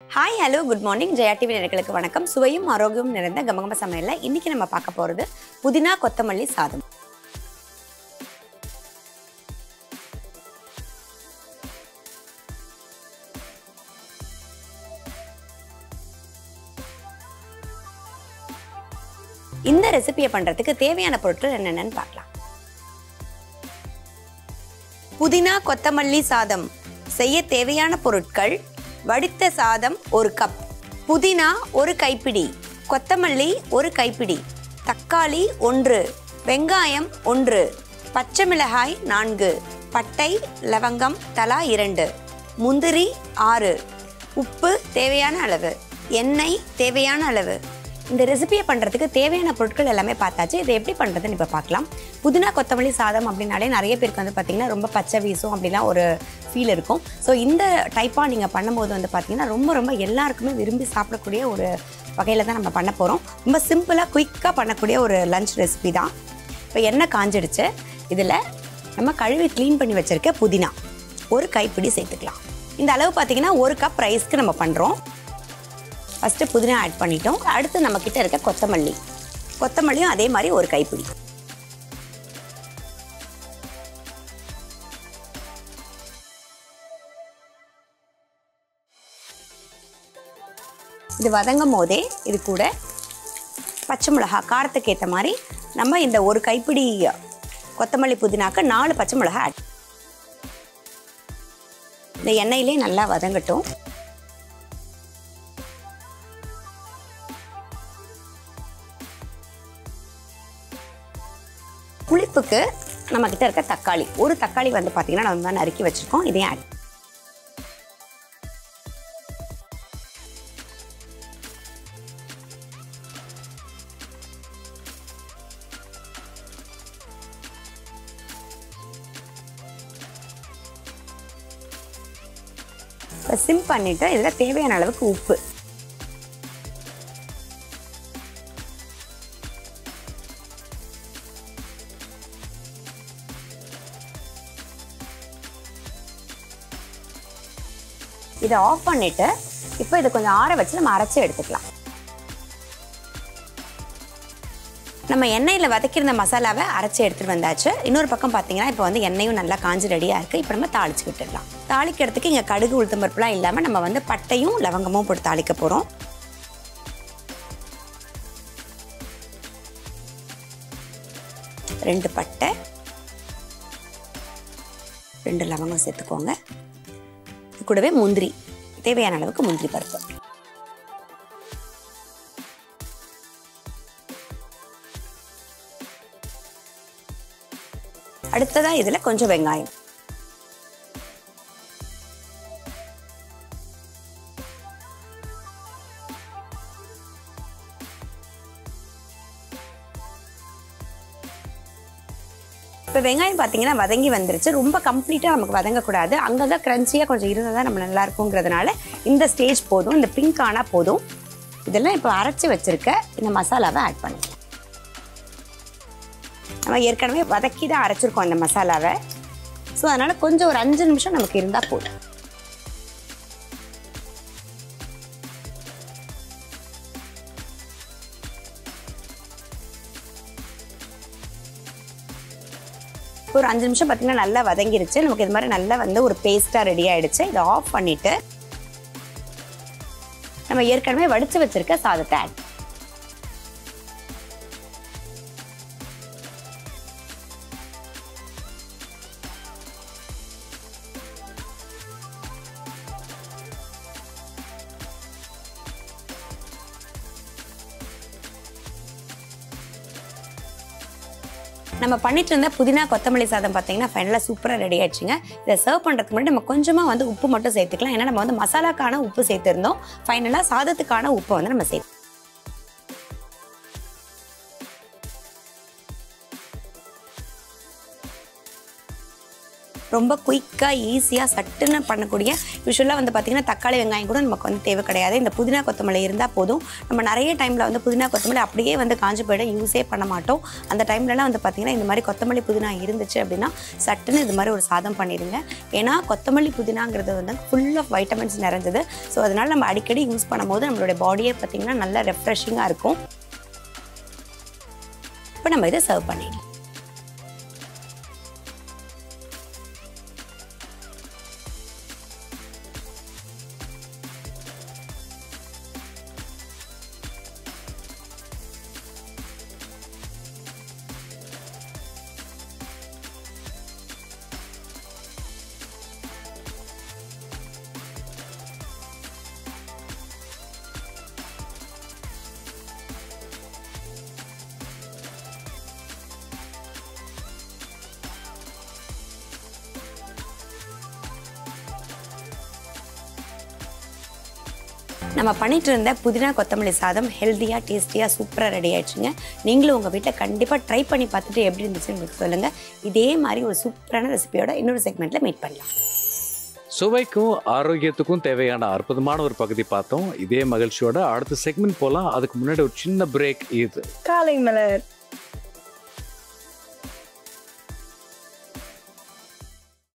hi hello good morning Jaya TV நேயர்களுக்கு வணக்கம் சுவையும் ஆரோக்கியமும் நிறைந்த கமகம சமையல்ல இன்னைக்கு நம்ம பார்க்க போறது புதினா கொத்தமல்லி சாதம் இந்த ரெசிபியை பண்றதுக்கு தேவையான பொருட்கள் என்னென்னு பார்க்கலாம் புதினா கொத்தமல்லி சாதம் செய்ய தேவையான பொருட்கள் வடித்த சாதம் ஒரு கப் புதினா ஒரு கைப்பிடி கொத்தமல்லி ஒரு கைப்பிடி தக்காளி ஒன்று வெங்காயம் ஒன்று பச்சை மிளகாய் நான்கு பட்டை லவங்கம் தலா இரண்டு முந்திரி ஆறு உப்பு தேவையான அளவு எண்ணெய் தேவையான அளவு இந்த ரெசிபியை பண்ணுறதுக்கு தேவையான பொருட்கள் எல்லாமே பார்த்தாச்சு இதை எப்படி பண்ணுறதுன்னு இப்போ பார்க்கலாம் புதினா கொத்தமல்லி சாதம் அப்படின்னாலே நிறைய பேருக்கு வந்து பார்த்திங்கன்னா ரொம்ப பச்சை வீசும் அப்படிலாம் ஒரு ஃபீல் இருக்கும் ஸோ இந்த டைப்பாக நீங்கள் பண்ணும்போது வந்து பார்த்திங்கன்னா ரொம்ப ரொம்ப எல்லாருக்குமே விரும்பி சாப்பிடக்கூடிய ஒரு வகையில் தான் நம்ம பண்ண போகிறோம் ரொம்ப சிம்பிளாக குயிக்காக பண்ணக்கூடிய ஒரு லஞ்ச் ரெசிபி தான் இப்போ எண்ணெய் காஞ்சிடுச்சு இதில் நம்ம கழுவி க்ளீன் பண்ணி வச்சுருக்க புதினா ஒரு கைப்பிடி சேர்த்துக்கலாம் இந்த அளவு பார்த்திங்கன்னா ஒரு கப் ரைஸ்க்கு நம்ம பண்ணுறோம் ஃபஸ்ட்டு புதினா ஆட் பண்ணிட்டோம் அடுத்து நம்ம கிட்ட இருக்க கொத்தமல்லி கொத்தமல்லியும் அதே மாதிரி ஒரு கைப்பிடி இது வதங்கும் போதே இது கூட பச்சை மிளகா காரத்துக்கு ஏற்ற மாதிரி நம்ம இந்த ஒரு கைப்பிடி கொத்தமல்லி புதினாக்கு நாலு பச்சை மிளகா ஆட் இந்த எண்ணெயிலே நல்லா வதங்கட்டும் புளிப்புக்கு நம்ம கிட்ட இருக்க தக்காளி ஒரு தக்காளி வந்து பார்த்தீங்கன்னா நம்ம நறுக்கி வச்சிருக்கோம் இதையும் ஆட் சிம் பண்ணிட்டு இதில் தேவையான அளவுக்கு உப்பு இதை ஆஃப் பண்ணிட்டு இப்போ இதை கொஞ்சம் ஆற வச்சு நம்ம அரைச்சி எடுத்துக்கலாம் நம்ம எண்ணெயில் வதக்கியிருந்த மசாலாவை அரைச்சி எடுத்துகிட்டு வந்தாச்சு இன்னொரு பக்கம் பார்த்தீங்கன்னா இப்போ வந்து எண்ணெயும் நல்லா காஞ்சி ரெடியாக இருக்குது இப்போ நம்ம தாளிச்சு விட்டுடலாம் தாளிக்கிறதுக்கு இங்கே கடுகு உளுத்தம் பருப்புலாம் இல்லாமல் நம்ம வந்து பட்டையும் லவங்கமும் போட்டு தாளிக்க போகிறோம் ரெண்டு பட்டை ரெண்டு லவங்கம் சேர்த்துக்கோங்க இது கூடவே முந்திரி தேவையான அளவுக்கு முந்திரி பருப்பு அடுத்ததா இதுல கொஞ்சம் வெங்காயம் இப்போ வெங்காயம் பார்த்தீங்கன்னா வதங்கி வந்துருச்சு ரொம்ப கம்ப்ளீட்டாக நமக்கு வதங்கக்கூடாது அங்கங்கே க்ரன்ச்சியாக கொஞ்சம் இருந்தால் தான் நம்ம நல்லா இருக்குங்கிறதுனால இந்த ஸ்டேஜ் போதும் இந்த பிங்க் ஆனால் போதும் இதெல்லாம் இப்போ அரைச்சி வச்சுருக்க இந்த மசாலாவை ஆட் பண்ணிக்கலாம் நம்ம ஏற்கனவே வதக்கி தான் அரைச்சிருக்கோம் அந்த மசாலாவை ஸோ அதனால் கொஞ்சம் ஒரு அஞ்சு நிமிஷம் நமக்கு இருந்தால் போதும் ஒரு அஞ்சு நிமிஷம் பார்த்தீங்கன்னா நல்லா வதங்கிருச்சு நமக்கு இது மாதிரி நல்லா வந்து ஒரு பேஸ்ட்டாக ரெடி ஆயிடுச்சு இதை ஆஃப் பண்ணிட்டு நம்ம ஏற்கனவே வடிச்சு வச்சிருக்க சாதத்தை ஆட் நம்ம பண்ணிட்டு இருந்த புதினா கொத்தமல்லி சாதம் பார்த்தீங்கன்னா ஃபைனலாக சூப்பராக ரெடி ஆயிடுச்சுங்க இதை சர்வ் பண்ணுறதுக்கு முன்னாடி நம்ம கொஞ்சமாக வந்து உப்பு மட்டும் சேர்த்துக்கலாம் ஏன்னா நம்ம வந்து மசாலாக்கான உப்பு சேர்த்துருந்தோம் ஃபைனலாக சாதத்துக்கான உப்பை வந்து நம்ம சேர்த்து ரொம்ப குயிக்காக ஈஸியாக சட்டுன்னு பண்ணக்கூடிய யூஸ்வலாக வந்து பார்த்திங்கன்னா தக்காளி வெங்காயம் கூட நமக்கு வந்து தேவை கிடையாது இந்த புதினா கொத்தமல்லி இருந்தால் போதும் நம்ம நிறைய டைமில் வந்து புதினா கொத்தமல்லி அப்படியே வந்து காஞ்சு போயிடும் யூஸே பண்ண மாட்டோம் அந்த டைம்லலாம் வந்து பார்த்திங்கன்னா இந்த மாதிரி கொத்தமல்லி புதினா இருந்துச்சு அப்படின்னா சட்டுன்னு இது மாதிரி ஒரு சாதம் பண்ணிடுங்க ஏன்னா கொத்தமல்லி புதினாங்கிறது வந்து ஃபுல் ஆஃப் வைட்டமின்ஸ் நிறைஞ்சது ஸோ அதனால் நம்ம அடிக்கடி யூஸ் பண்ணும்போது நம்மளுடைய பாடியே பார்த்திங்கன்னா நல்லா ரெஃப்ரெஷிங்காக இருக்கும் இப்போ நம்ம இதை சர்வ் பண்ணிடலாம் நம்ம பண்ணிட்டு இருந்த புதினா கொத்தமல்லி சாதம் ஹெல்த்தியாக டேஸ்டியாக சூப்பராக ரெடி ஆயிடுச்சுங்க நீங்களும் உங்கள் வீட்டில் கண்டிப்பாக ட்ரை பண்ணி பார்த்துட்டு எப்படி இருந்துச்சுன்னு உங்களுக்கு சொல்லுங்கள் இதே மாதிரி ஒரு சூப்பரான ரெசிபியோட இன்னொரு செக்மெண்ட்டில் மீட் பண்ணலாம் சுவைக்கும் ஆரோக்கியத்துக்கும் தேவையான அற்புதமான ஒரு பகுதி பார்த்தோம் இதே மகிழ்ச்சியோட அடுத்த செக்மெண்ட் போகலாம் அதுக்கு முன்னாடி ஒரு சின்ன பிரேக் இது காலை மலர்